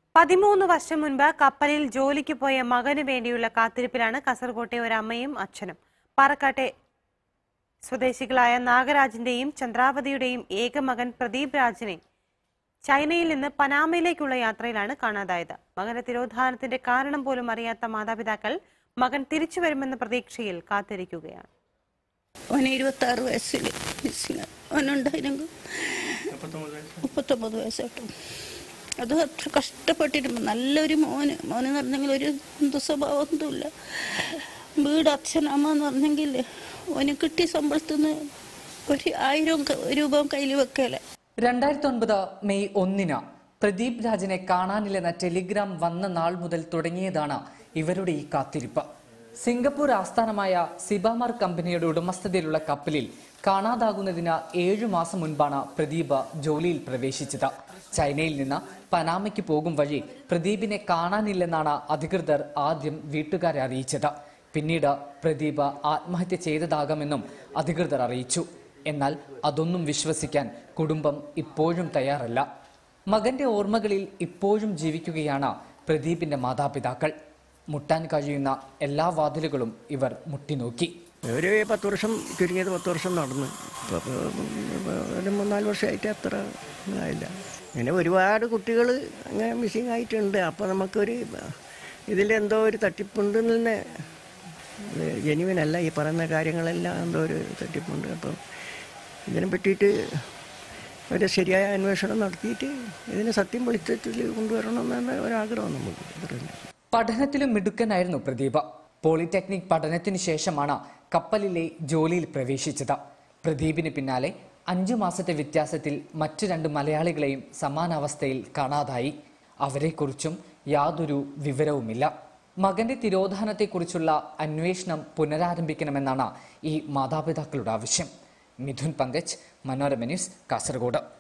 പതിമൂന്ന് വർഷം മുൻപ് കപ്പലിൽ ജോലിക്ക് പോയ മകന് വേണ്ടിയുള്ള കാത്തിരിപ്പിലാണ് കാസർകോട്ടെ ഒരമ്മയും അച്ഛനും പാറക്കാട്ടെ സ്വദേശികളായ നാഗരാജിന്റെയും ചന്ദ്രാവതിയുടെയും ഏക മകൻ പ്രദീപ് രാജിനെ ചൈനയിൽ നിന്ന് പനാമയിലേക്കുള്ള യാത്രയിലാണ് കാണാതായത് മകന്റെ തിരോധാനത്തിന്റെ കാരണം പോലും അറിയാത്ത മാതാപിതാക്കൾ മകൻ തിരിച്ചു വരുമെന്ന പ്രതീക്ഷയിൽ കാത്തിരിക്കുകയാണ് അവന് ഇരുപത്തി ആറ് വയസ്സിൽ മിസ്സിങ് അവനുണ്ടായിരുന്നു മുപ്പത്തൊമ്പത് വയസ്സായിട്ടും അത് അത്ര കഷ്ടപ്പെട്ടിരുന്നു നല്ലൊരു മോന് മോന് എന്ന് പറഞ്ഞെങ്കിൽ ഒരു ദുസ്വഭാവമൊന്നുമില്ല വീട് അച്ഛനമ്മ എന്ന് പറഞ്ഞെങ്കിൽ ഓന് കിട്ടിയ ശമ്പളത്തിൽ നിന്ന് ഒരു ആയിരം ക- രൂപ കയ്യിൽ വെക്കല രണ്ടായിരത്തി ഒൻപത് മെയ് ഒന്നിന് പ്രദീപ് രാജിനെ കാണാനില്ലെന്ന ടെലിഗ്രാം വന്ന നാൾ മുതൽ തുടങ്ങിയതാണ് ഇവരുടെ ഈ കാത്തിരിപ്പ് സിംഗപ്പൂർ ആസ്ഥാനമായ സിബാമാർ കമ്പനിയുടെ ഉടമസ്ഥതയിലുള്ള കപ്പലിൽ കാണാതാകുന്നതിന് ഏഴു മാസം മുൻപാണ് പ്രദീപ് ജോലിയിൽ പ്രവേശിച്ചത് ചൈനയിൽ നിന്ന് പനാമയ്ക്ക് പോകും വഴി പ്രദീപിനെ കാണാനില്ലെന്നാണ് അധികൃതർ ആദ്യം വീട്ടുകാരെ അറിയിച്ചത് പിന്നീട് പ്രദീപ് ആത്മഹത്യ ചെയ്തതാകാമെന്നും അധികൃതർ അറിയിച്ചു എന്നാൽ അതൊന്നും വിശ്വസിക്കാൻ കുടുംബം ഇപ്പോഴും തയ്യാറല്ല മകന്റെ ഓർമ്മകളിൽ ഇപ്പോഴും ജീവിക്കുകയാണ് പ്രദീപിന്റെ മാതാപിതാക്കൾ മുട്ടാൻ കഴിയുന്ന എല്ലാ വാതിലുകളും ഇവർ മുട്ടിനോക്കി ഒരു പത്ത് വർഷം ചുരുങ്ങിയത് പത്ത് വർഷം നടന്നു ഇപ്പൊ ഇപ്പൊ ഒരു മൂന്നാല് വർഷമായിട്ട് അത്ര ആയില്ല അങ്ങനെ ഒരുപാട് കുട്ടികൾ അങ്ങനെ മിസ്സിങ് ആയിട്ടുണ്ട് അപ്പോൾ നമുക്കൊരു ഇതിലെന്തോ ഒരു തട്ടിപ്പുണ്ടെന്ന് തന്നെ ജെനുവിനല്ല ഈ പറയുന്ന കാര്യങ്ങളെല്ലാം എന്തോ ഒരു തട്ടിപ്പുണ്ട് അപ്പം ഇതിനെ പറ്റിയിട്ട് ഒരു ശരിയായ അന്വേഷണം നടത്തിയിട്ട് ഇതിനെ സത്യം വെളിച്ചത്തിൽ കൊണ്ടുവരണമെന്നാണ് ഒരാഗ്രഹം നമുക്ക് അത്ര തന്നെ പഠനത്തിലും മിടുക്കനായിരുന്നു പ്രദീപ് പോളിടെക്നിക് പഠനത്തിന് ശേഷമാണ് കപ്പലിലെ ജോലിയിൽ പ്രവേശിച്ചത് പ്രദീപിന് പിന്നാലെ അഞ്ചു മാസത്തെ വ്യത്യാസത്തിൽ മറ്റു രണ്ട് മലയാളികളെയും സമാനാവസ്ഥയിൽ കാണാതായി അവരെക്കുറിച്ചും യാതൊരു വിവരവുമില്ല മകന്റെ തിരോധാനത്തെക്കുറിച്ചുള്ള അന്വേഷണം പുനരാരംഭിക്കണമെന്നാണ് ഈ മാതാപിതാക്കളുടെ ആവശ്യം മിഥുൻ പങ്കജ് മനോരമ ന്യൂസ് കാസർഗോഡ്